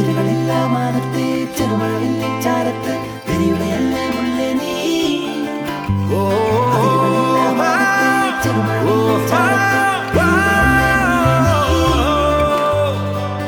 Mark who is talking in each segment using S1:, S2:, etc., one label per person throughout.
S1: അതിരുകളില്ല മാനത്തെ ചെറുമഴവില്ലെ ചാരത്ത് തിരിയുകയല്ല മുള്ളേ നീ അതിരുകളില്ല മാനത്തെ ചെറുമഴവില്ലെ ചാരത്ത് തിരിയുകയല്ല മുള്ളേ നീ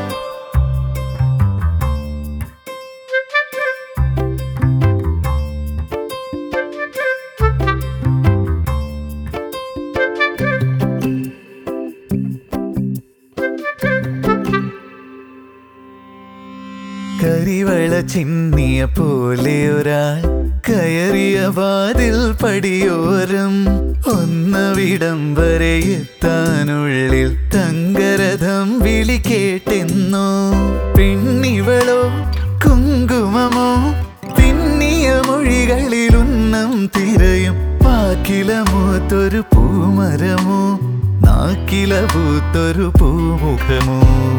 S2: കരിവള ചിന്നിയ പോലെ ഒരാൾ കയറിയ വാതിൽ പടിയോരം ഒന്നവിടം വരെ എത്താനുള്ളിൽ തങ്കരഥം വിളി കേട്ടെന്നോ പെണ്ണിവളോ കുങ്കുമമോ പിന്നിയ മൊഴികളിൽ ഉന്നം തിരയും പാക്കില മൂത്തൊരു പൂമരമോ നാക്കില പൂത്തൊരു പൂമുഖമോ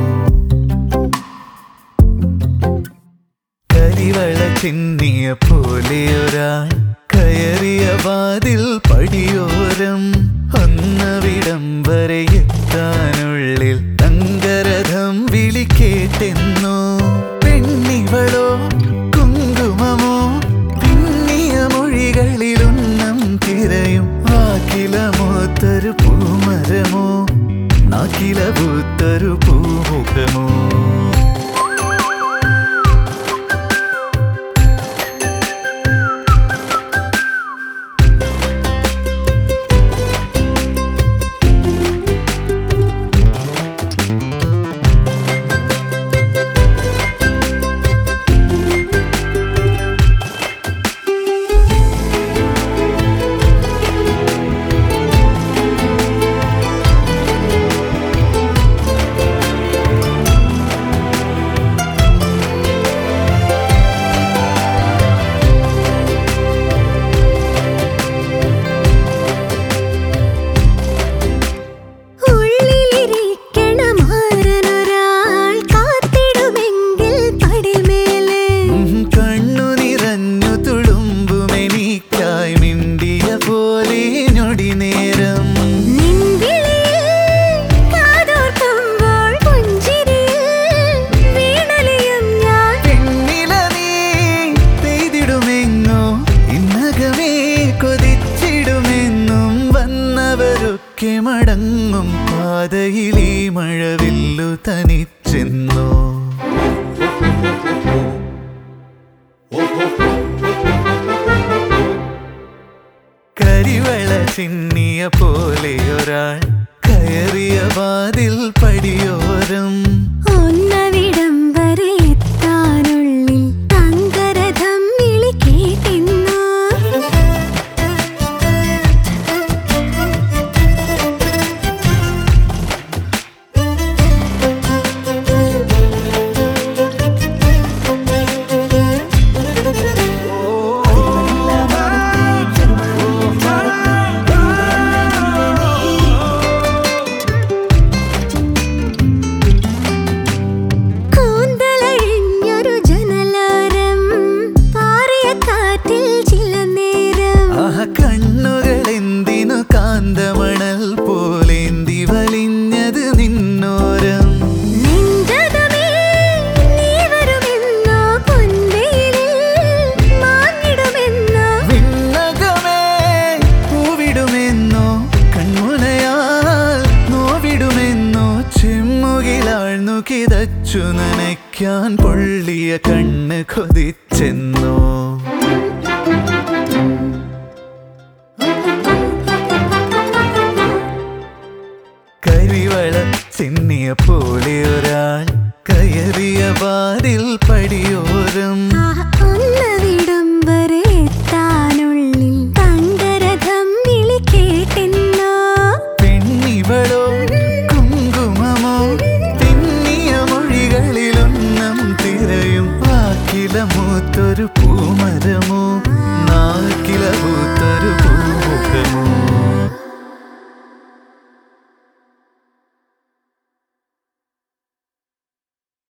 S2: കരിവള ചിന്നിയ പോലെ ഒരാൾ കയറിയ വാതിൽ പടിയോരം ഒന്നവിടം വരെ എത്താനുള്ളിൽ തങ്കരഥം വിളി കേട്ടെന്നോ പെണ്ണിവളോ കുങ്കുമമോ പിന്നിയ മൊഴികളിലൊന്നും തിരയും വാക്കില മൂത്തൊരു പൂമരമോ നാക്കില പൂത്തൊരു പൂമുഖമോ
S3: ഉള്ളിലിരിക്കണമാരനൊരാൾ കാത്തിടുമെങ്കിൽ പടിമേലെ
S2: ഉം, കണ്ണു നിറഞ്ഞു തുളുമ്പുമെനിക്കായി മിണ്ടിയ പോലെ ഞൊടി നേരം
S3: നിൻവിളിയിൽ കാതോർക്കുമ്പോൾ പുഞ്ചിരിയിൽ വീണലിയും ഞാൻ
S2: പെണ്ണില നീ പെയ്തിടുമെന്നോ ഇന്നകമേ കൊതിച്ചിടുമെന്നും വന്നവരൊക്കെ മടങ്ങും പാതയിൽ ഈ മഴവില്ലു തനിച്ചെന്നോ കരിവള ചിന്നിയ പോലെ ഒരാൾ കയറിയ വാതിൽ പടിയോരം
S3: ഒന്നവിടം വരെ എത്താനുള്ളിൽ തങ്കരഥം വിളി കേട്ടെന്നോ
S1: അതിരുകളില്ല മാനത്തെ ചെറുമഴവില്ലെ ചാരത്ത് തിരിയുകയല്ല മുള്ളേ നീ
S3: കൂന്തലഴിഞ്ഞൊരു ജനലോരം പാറിയ കാറ്റിൽ ചില നേരം
S2: ആഹ കണ്ണുകൾ എന്തിനു കാന്തമണൽ പോലേന്തി വലിഞ്ഞത് നിന്നോരം
S3: നെഞ്ചകമേ നീ വരുമെന്നോ പൊൻവെയിലിൽ മാഞ്ഞിടുമെന്നോ
S2: വിണ്ണകമേ പൂവിടുമെന്നോ കൺമുനയാൽ നോവിടുമെന്നോ ചെമ്മുകിലാഴ്ന്നു കിതച്ചു നനയ്ക്കാൻ പൊള്ളിയ കണ്ണ് കൊതിച്ചെന്നോ കരിവള ചിന്നിയ പോലെ ഒരാൾ കയറിയ വാതിൽ പടിയോരം
S3: ആഹ് ഒന്നവിടം വരെ എത്താനുള്ളിൽ തങ്കരഥം വിളി കേട്ടെന്നോ
S2: പെണ്ണിവളോ കുങ്കുമമോ തിന്നിയ മൊഴികളിലൊന്നും തിരയും വാക്കില മൂത്തൊരു പൂമരമോ നാക്കില പൂത്തൊരു പൂമുഖമോ